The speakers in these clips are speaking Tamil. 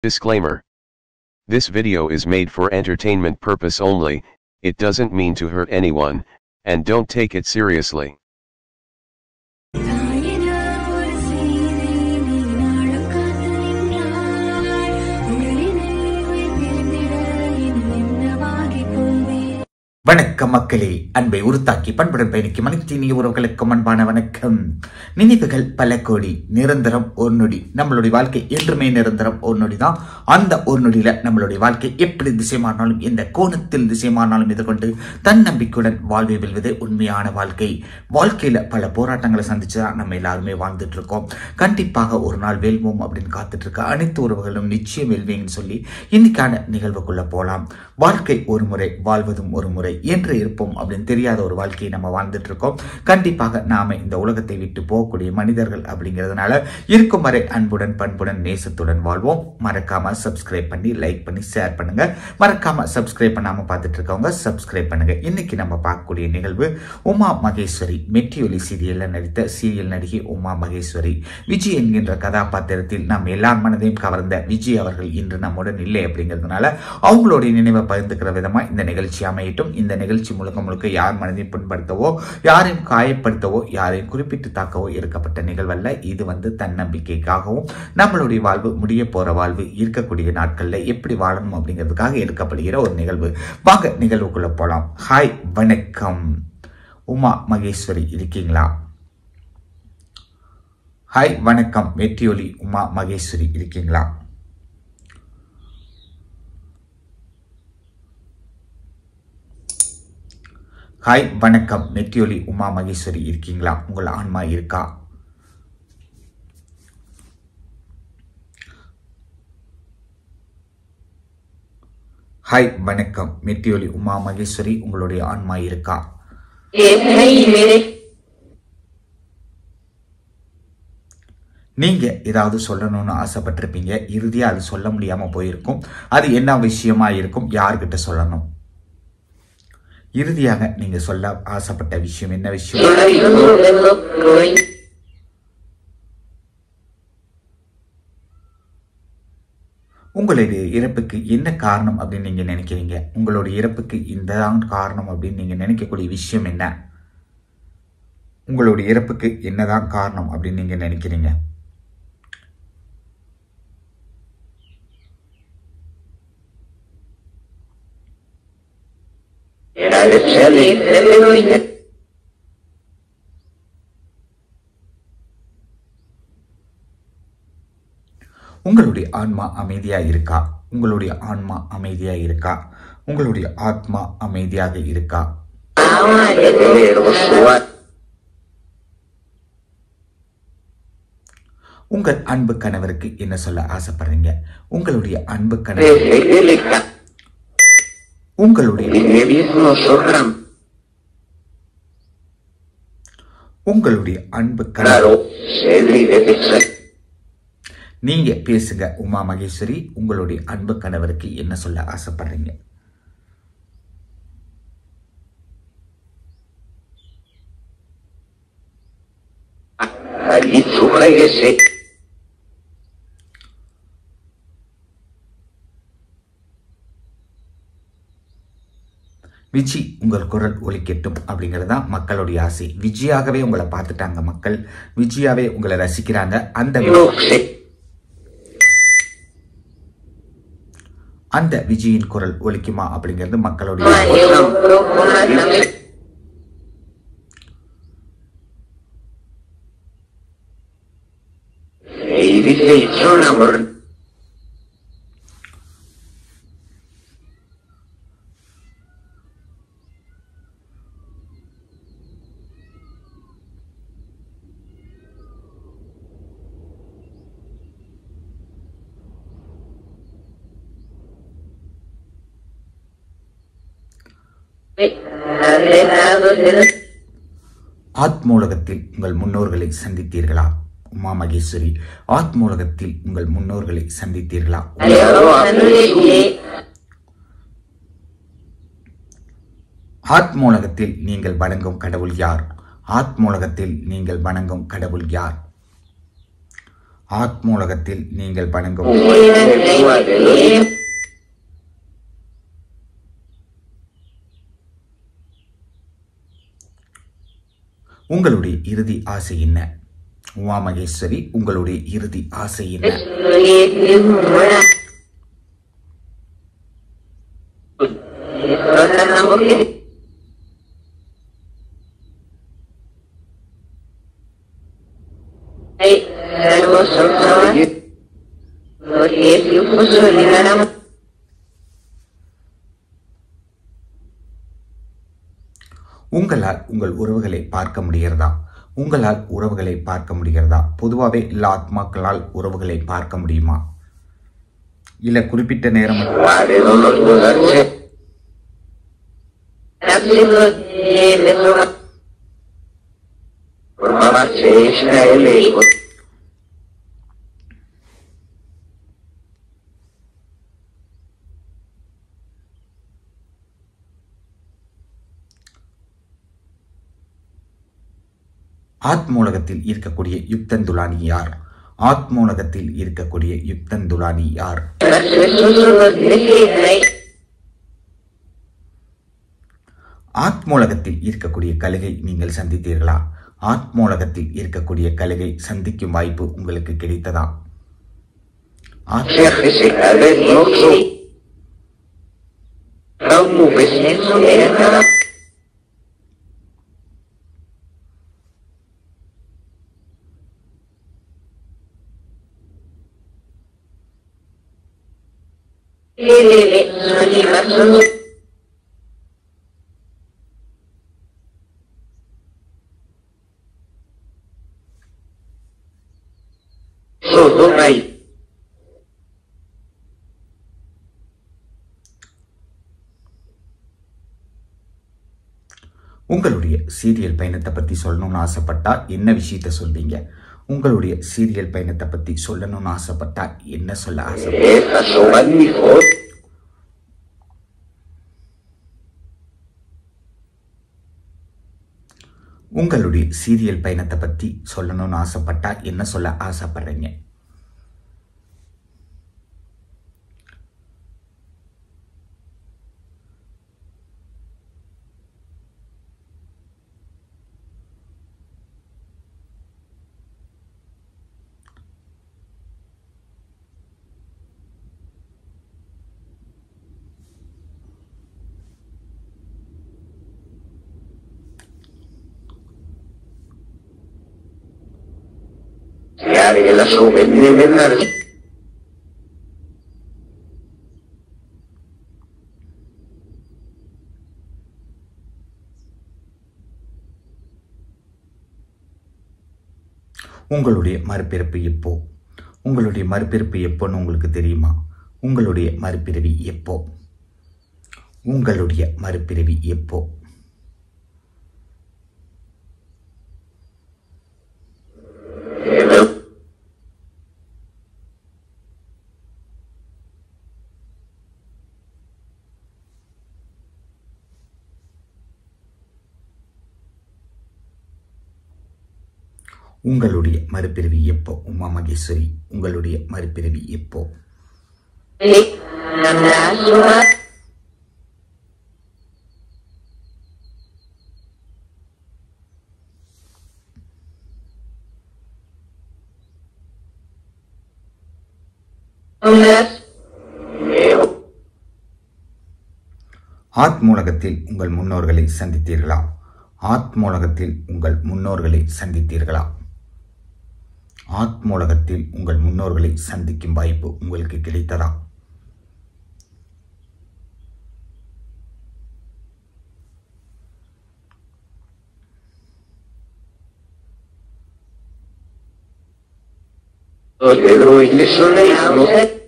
Disclaimer. This video is made for entertainment purpose only, it doesn't mean to hurt anyone, and don't take it seriously. தாயின ஒரு செய்தி நீ நாளும் காத்து நின்றாய் உயிரினை உயிர் பிரிந்திட இனி என்னவாகி போவேன் வணக்கம் மக்களே அன்பை உருத்தாக்கி பண்புடன் பயணிக்கும் அனைத்து இனிய உறவுகளுக்கும் அன்பான வணக்கம் நினைவுகள் பல கோடி நிரந்தரம் ஒரு நொடி நம்மளுடைய வாழ்க்கை என்றுமே நிரந்தரம் ஒரு நொடி தான் அந்த ஒரு நொடியில நம்மளுடைய வாழ்க்கை எப்படி திசைமாறினாலும் எந்த கோணத்தில் திசைமாறினாலும் எதிர்கொண்டு தன்னம்பிக்கையுடன் வாழ்வை வெல்வது உண்மையான வாழ்க்கை வாழ்க்கையில பல போராட்டங்களை சந்திச்சு தான் நம்ம எல்லாருமே வாழ்ந்துட்டு இருக்கோம் கண்டிப்பாக ஒரு நாள் வெல்வோம் அப்படின்னு காத்துட்டு இருக்க அனைத்து உறவுகளும் நிச்சயம் வெல்வீங்கன்னு சொல்லி இன்னைக்கான நிகழ்வுக்குள்ள போலாம் வாழ்க்கை ஒரு முறை வாழ்வதும் ஒரு முறை என்று இருப்போம் அப்படின்னு தெரியாத ஒரு வாழ்க்கையை நம்ம வாழ்ந்துட்டு இருக்கோம் கண்டிப்பாக நாம இந்த உலகத்தை விட்டு போகக்கூடிய மனிதர்கள் அப்படிங்கிறதுனால இருக்கும் வரை அன்புடன் பண்புடன் நேசத்துடன் வாழ்வோம் மறக்காம சப்ஸ்கிரைப் பண்ணி லைக் பண்ணி ஷேர் பண்ணுங்க மறக்காம சப்ஸ்கிரைப் பண்ணாம பார்த்துட்டு இருக்கவங்க சப்ஸ்கிரைப் பண்ணுங்க இன்னைக்கு நம்ம பார்க்கக்கூடிய நிகழ்வு உமா மகேஸ்வரி மெட்டியொலி சீரியல்ல நடித்த சீரியல் நடிகை உமா மகேஸ்வரி விஜய் என்கின்ற கதாபாத்திரத்தில் நாம் எல்லார் மனதையும் கவர்ந்த விஜய் அவர்கள் இன்று நம்முடன் இல்லை அப்படிங்கிறதுனால அவங்களுடைய நினைவை பகிர்ந்துக்கிற விதமா இந்த நிகழ்ச்சி அமையட்டும் இந்த நிகழ்ச்சி முழுக்க முழுக்க யார் மனதையும் புண்படுத்தவோ யாரையும் காயப்படுத்தவோ யாரையும் குறிப்பிட்டு தாக்கவோ இருக்கப்பட்ட நிகழ்வல்ல இது வந்து தன்னம்பிக்கைக்காகவும் நம்மளுடைய வாழ்வு முடிய போற வாழ்வு இருக்கக்கூடிய நாட்கள்ல எப்படி வாழணும் அப்படிங்கிறதுக்காக எடுக்கப்படுகிற ஒரு நிகழ்வு வாங்க நிகழ்வுக்குள்ள போலாம் ஹாய் வணக்கம் உமா மகேஸ்வரி இருக்கீங்களா ஹாய் வணக்கம் வெற்றியொலி உமா மகேஸ்வரி இருக்கீங்களா ஹாய் வணக்கம் நெற்றியொலி உமா மகேஸ்வரி இருக்கீங்களா உங்கள் ஆன்மா இருக்கா ஹாய் வணக்கம் மெட்டியொலி உமா மகேஸ்வரி உங்களுடைய ஆன்மா இருக்கா நீங்க ஏதாவது சொல்லணும்னு ஆசைப்பட்டிருப்பீங்க இறுதியா அது சொல்ல முடியாம போயிருக்கும் அது என்ன விஷயமா இருக்கும் யார்கிட்ட சொல்லணும் இறுதியாக நீங்க சொல்ல ஆசைப்பட்ட விஷயம் என்ன விஷயம் உங்களுடைய இறப்புக்கு என்ன காரணம் அப்படின்னு நீங்க நினைக்கிறீங்க உங்களுடைய இறப்புக்கு இந்த தான் காரணம் அப்படின்னு நீங்க நினைக்கக்கூடிய விஷயம் என்ன உங்களுடைய இறப்புக்கு என்னதான் காரணம் அப்படின்னு நீங்க நினைக்கிறீங்க உங்களுடைய ஆன்மா அமைதியா இருக்கா உங்களுடைய ஆன்மா அமைதியா இருக்கா உங்களுடைய ஆத்மா அமைதியாக இருக்கா உங்கள் அன்பு கணவருக்கு என்ன சொல்ல ஆசைப்படுறீங்க உங்களுடைய அன்பு கணவர் உங்களுடைய உங்களுடைய அன்பு கணவர் நீங்க பேசுங்க உமா மகேஸ்வரி உங்களுடைய அன்பு கணவருக்கு என்ன சொல்ல ஆசைப்படுறீங்க விஜி உங்கள் குரல் ஒலிக்கட்டும் அப்படிங்கிறது தான் மக்களுடைய ஆசை விஜயாகவே உங்களை பார்த்துட்டாங்க மக்கள் விஜயாவே உங்களை ரசிக்கிறாங்க அந்த வி- அந்த விஜயின் குரல் ஒலிக்குமா அப்படிங்கிறது மக்களுடைய ஆத்மூலகத்தில் உங்கள் முன்னோர்களை சந்தித்தீர்களா உமா மகேஸ்வரி ஆத்மூலகத்தில் உங்கள் முன்னோர்களை சந்தித்தீர்களா ஆத்மூலகத்தில் நீங்கள் வணங்கும் கடவுள் யார் ஆத்மூலகத்தில் நீங்கள் வணங்கும் கடவுள் யார் ஆத்மூலகத்தில் நீங்கள் வணங்கும் உங்களுடைய இறுதி ஆசை என்ன உமா மகேஸ்வரி உங்களுடைய இறுதி ஆசை என்ன உங்களால் உங்கள் உறவுகளை பார்க்க முடிகிறதா உங்களால் உறவுகளை பார்க்க முடிகிறதா பொதுவாகவே எல்லா ஆத்மாக்களால் உறவுகளை பார்க்க முடியுமா இல்ல குறிப்பிட்ட நேரம் மட்டும் ஆத்மூலகத்தில் இருக்கக்கூடிய யுக்தன் துலானி யார் ஆத்மூலகத்தில் இருக்கக்கூடிய யுக்தன் துலானி யார் ஆத்மூலகத்தில் இருக்கக்கூடிய கழுகை நீங்கள் சந்தித்தீர்களா ஆத்மூலகத்தில் இருக்கக்கூடிய கழுகை சந்திக்கும் வாய்ப்பு உங்களுக்கு கிடைத்ததா ஆத்ம உங்களுடைய சீரியல் பயணத்தை பத்தி சொல்லணும்னு ஆசைப்பட்டா என்ன விஷயத்த சொல்வீங்க உங்களுடைய சீரியல் பயணத்தை பத்தி சொல்லணும்னு ஆசைப்பட்டா என்ன சொல்ல ஆசைப்பட்டீங்க உங்களுடைய சீரியல் பயணத்தை பத்தி சொல்லணும்னு ஆசைப்பட்டா என்ன சொல்ல ஆசைப்படுறீங்க creare la sua nella உங்களுடைய மறுபிறப்பு எப்போ உங்களுடைய மறுபிறப்பு எப்போன்னு உங்களுக்கு தெரியுமா உங்களுடைய மறுபிறவி எப்போ உங்களுடைய மறுபிறவி எப்போ உங்களுடைய மறுபிறவி எப்போ உமா மகேஸ்வரி உங்களுடைய மறுபிறவி எப்போ ஆத்மூலகத்தில் உங்கள் முன்னோர்களை சந்தித்தீர்களா ஆத்மூலகத்தில் உங்கள் முன்னோர்களை சந்தித்தீர்களா ஆத்மூலகத்தில் உங்கள் முன்னோர்களை சந்திக்கும் வாய்ப்பு உங்களுக்கு கிடைத்ததா Vedo il soleil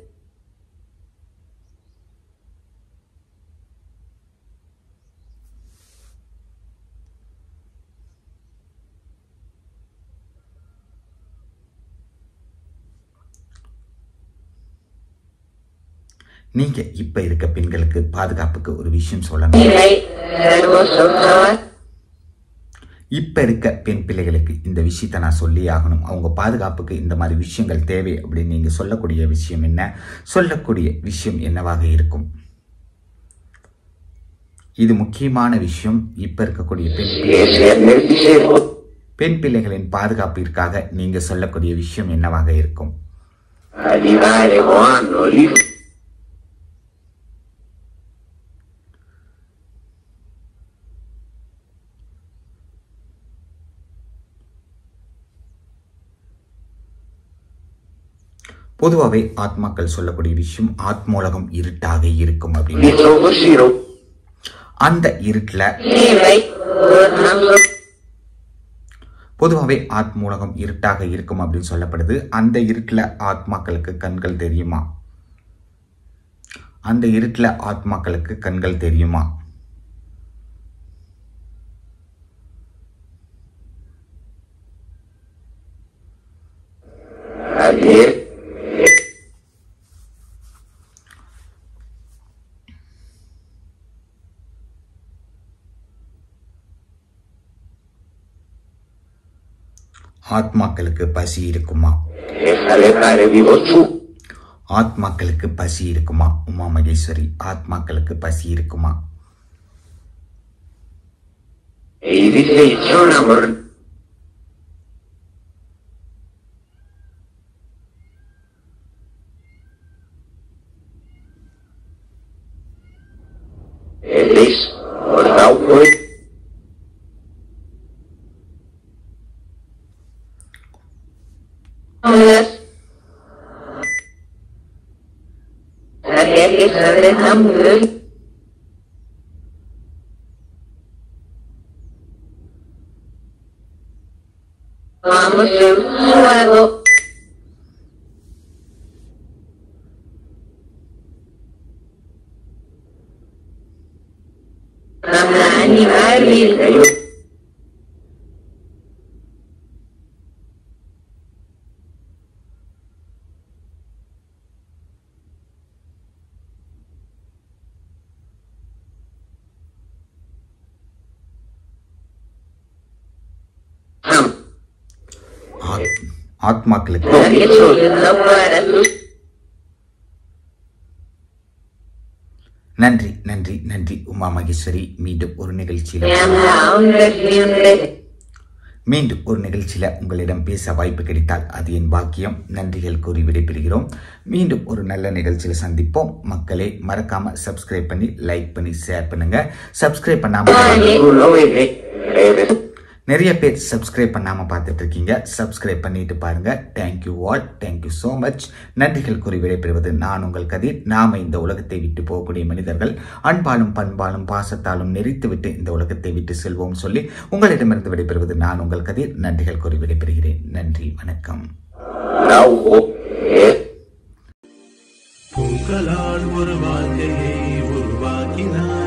நீங்க இப்ப இருக்க பெண்களுக்கு பாதுகாப்புக்கு ஒரு விஷயம் சொல்லணும் இப்போ இருக்க பெண் பிள்ளைகளுக்கு இந்த விஷயத்தை நான் சொல்லி ஆகணும் அவங்க பாதுகாப்புக்கு இந்த மாதிரி விஷயங்கள் தேவை அப்படின்னு நீங்கள் சொல்லக்கூடிய விஷயம் என்ன சொல்லக்கூடிய விஷயம் என்னவாக இருக்கும் இது முக்கியமான விஷயம் இப்போ இருக்கக்கூடிய பெண் பிள்ளை- Si è nel dicevo, பெண் பிள்ளைகளின் பாதுகாப்பிற்காக நீங்க சொல்லக்கூடிய விஷயம் என்னவாக இருக்கும் arrivare quando lì பொதுவாகவே ஆத்மாக்கள் சொல்லக்கூடிய விஷயம் ஆத்மூலகம் இருட்டாக இருக்கும் அப்படின்னு mi trovo Ciro. அந்த இருட்டில் E lei, non so, பொதுவாகவே ஆத்மூலகம் இருட்டாக இருக்கும் அப்படின்னு சொல்லப்படுது அந்த இருட்டில் ஆத்மாக்களுக்கு கண்கள் தெரியுமா அந்த இருட்டில் ஆத்மாக்களுக்கு கண்கள் தெரியுமா a dire, ஆத்மாக்களுக்கு பசி இருக்குமா e fare fare vivo giù, ஆத்மாக்களுக்கு பசி இருக்குமா உமா மகேஸ்வரி ஆத்மாக்களுக்கு பசி இருக்குமா e i riflessi non amor, e lei porta un po' Perché saremo Vamos al suelo. animali. ஆத்- ஆத்மாக்களுக்கு Perché sono lavorare நன்றி நன்றி நன்றி உமா மகேஸ்வரி மீண்டும் ஒரு நிகழ்ச்சியில su மீண்டும் ஒரு நிகழ்ச்சியில உங்களிடம் பேச வாய்ப்பு கிடைத்தால் அது என் பாக்கியம் நன்றிகள் கூறி விடைபெறுகிறோம் மீண்டும் ஒரு நல்ல நிகழ்ச்சியில சந்திப்போம் மக்களே மறக்காம சப்ஸ்கிரைப் பண்ணி லைக் பண்ணி ஷேர் பண்ணுங்க சப்ஸ்கிரைப் பண்ணாம Uno vede, vede. நிறைய பேர் சப்ஸ்கிரைப் பண்ணாம பார்த்துட்டு இருக்கீங்க சப்ஸ்கிரைப் பண்ணிட்டு பாருங்க thank you all thank you so much நன்றிகள் கூறி விடைபெறுவது நான் உங்கள் கதிர் நாம இந்த உலகத்தை விட்டு போகக்கூடிய மனிதர்கள் அன்பாலும் பண்பாலும் பாசத்தாலும் நெறித்து விட்டு இந்த உலகத்தை விட்டு செல்வோம் சொல்லி உங்களிடமிருந்து விடைபெறுவது நான் உங்கள் கதிர் நன்றிகள் கூறி விடைபெறுகிறேன் நன்றி வணக்கம் Bravo. E பூக்களால் ஒரு வாழ்க்கையை உருவாக்கினார்